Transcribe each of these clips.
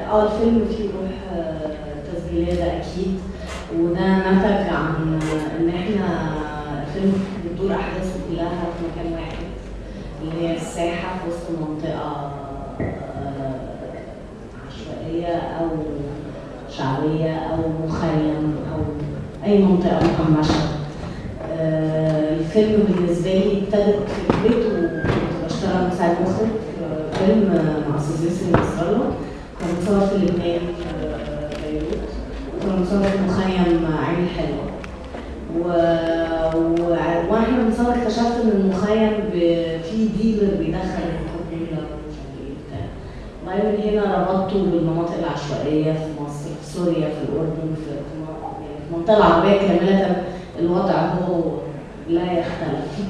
اه الفيلم فيه روح آه، تسجيلية ده أكيد وده نتج عن إن إحنا الفيلم بتدور أحداثه كلها في مكان واحد اللي هي الساحة في وسط منطقة آه، عشوائية أو شعبية أو مخيم أو أي منطقة مهمشة آه، الفيلم بالنسبة لي ابتدت فكرته كنت بشتغل مساعد مخرج في فيلم مع أستاذ يوسف نصر الله كان مصور في لبنان في بيروت وكان مصور في مخيم عين الحلوة و... و... واحنا بنصور اكتشفت ان المخيم ب... فيه ديلر بيدخل الكوكايين ومش عارف ايه بتاع وبعدين من هنا ربطته بالمناطق العشوائيه في مصر في سوريا في الاردن في في م- يعني في المنطقه العربيه كامله الوضع هو لا يختلف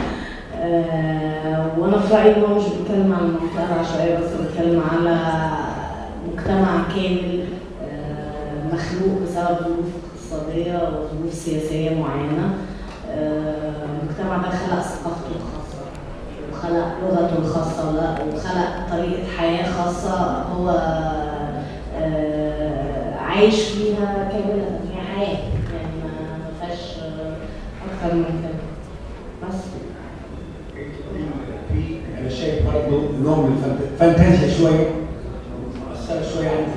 آه، وانا في رايي إن هو مش بيتكلم عن المنطقه العشوائيه بس بيتكلم على مجتمع كامل آه، مخلوق بسبب ظروف اقتصاديه وظروف سياسيه معينه آه، المجتمع ده خلق ثقافته الخاصه وخلق لغته الخاصه ولا- وخلق طريقه حياه خاصه هو آه، عايش فيها كامله هي حياه يعني ما ما فيهاش آه، اكتر من كده بس في انا شايف برضه نوع من الفانت- فانتازيا شويه مؤثره شويه عن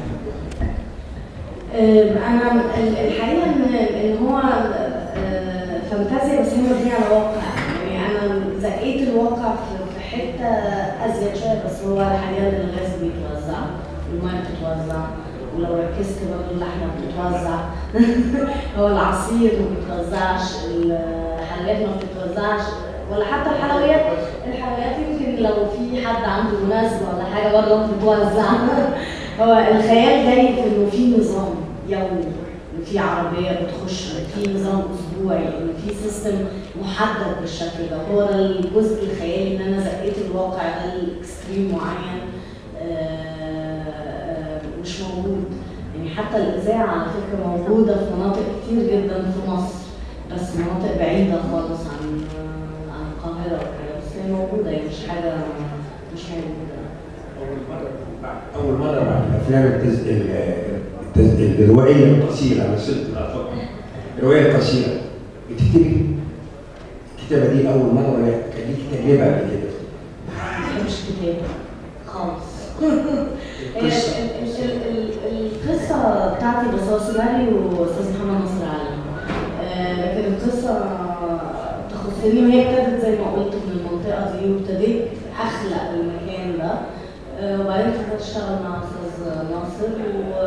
آه، انا ال- الحقيقه ان ان هو آه، فانتازيا بس هي مبنيه على واقع يعني انا زقيت الواقع في في حته ازيد شويه بس هو حاليا الغاز بيتوزع الميه بتتوزع ولو ركزت برضه اللحمه بتتوزع هو العصير ما بيتوزعش الحلويات ما بتتوزعش ولا حتى الحلويات الحلويات يمكن لو في حد عنده مناسبه ولا حاجه برضه بتتوزع هو الخيال جاي في انه في نظام يومي ان في عربيه بتخش إن في نظام اسبوعي ان في سيستم محدد بالشكل ده هو ده الجزء الخيالي ان انا زقيت الواقع ده لاكستريم معين آه، آه، مش موجود يعني حتى الاذاعه على فكره موجوده في مناطق كتير جدا في مصر بس مناطق بعيده خالص عن عن القاهره وكده بس هي موجوده هي مش حاجه مش موجوده اول مره بعد- اول مره بعد الافلام التز... ال- التز... الروائيه القصيره انا وصلت لأفكار. الروايه القصيره بتكتبي الكتابه دي اول مره ولا كان ليك تجربه قبل كده؟ ما بحبش كتابة خالص هي القصة. ال- ال- ال- ال- القصة بتاعتي بس هو سيناريو أستاذ محمد نصر علي آه، لكن القصة تخصني وهي ابتدت زي ما قلت من المنطقة دي وابتديت أخلق المكان ده آه، وبعدين ابتديت أشتغل مع أستاذ ناصر و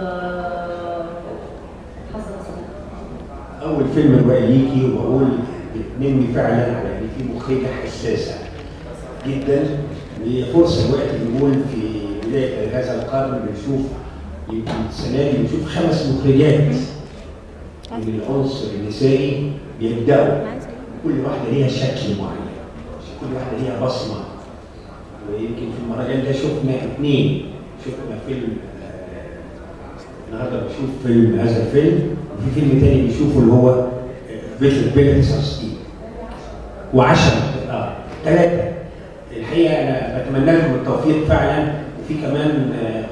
حصل صدق اول فيلم روائي ليكي وبقول بتنمي فعلا على ان في مخرجه حساسه جدا وهي فرصه دلوقتي بنقول في بدايه هذا القرن بنشوف يمكن السنه دي بنشوف خمس مخرجات من العنصر النسائي بيبداوا كل واحده ليها شكل معين كل واحده ليها بصمه ويمكن في المهرجان ده شفنا اثنين شفنا فيلم آه، النهارده بشوف فيلم هذا الفيلم وفي فيلم تاني بنشوفه اللي هو آه، بيت بيت سارستين وعشرة اه ثلاثة الحقيقة أنا بتمنى لكم التوفيق فعلا وفي كمان آه،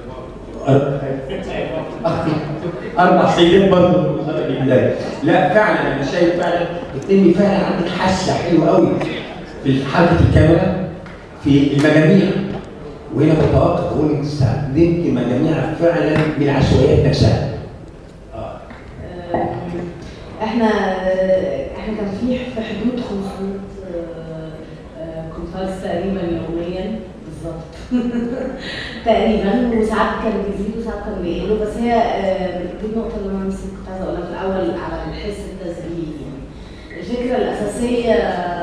أر- أربع سيدات برضه بالله لا فعلا أنا شايف فعلا بتنمي فعلا عندك حاسة حلوة قوي في حركة الكاميرا في المجاميع وهنا متوقع بقول انك استخدمت مجاميع فعلا من العشوائيات نفسها. اه احنا احنا كان في في حدود 500 كونفرنس تقريبا يوميا بالظبط تقريبا وساعات كان بيزيد وساعات كان بيقل بس هي آه، دي النقطه اللي انا نسيت كنت عايزه اقولها في الاول على الحس التسجيلي يعني الفكره الاساسيه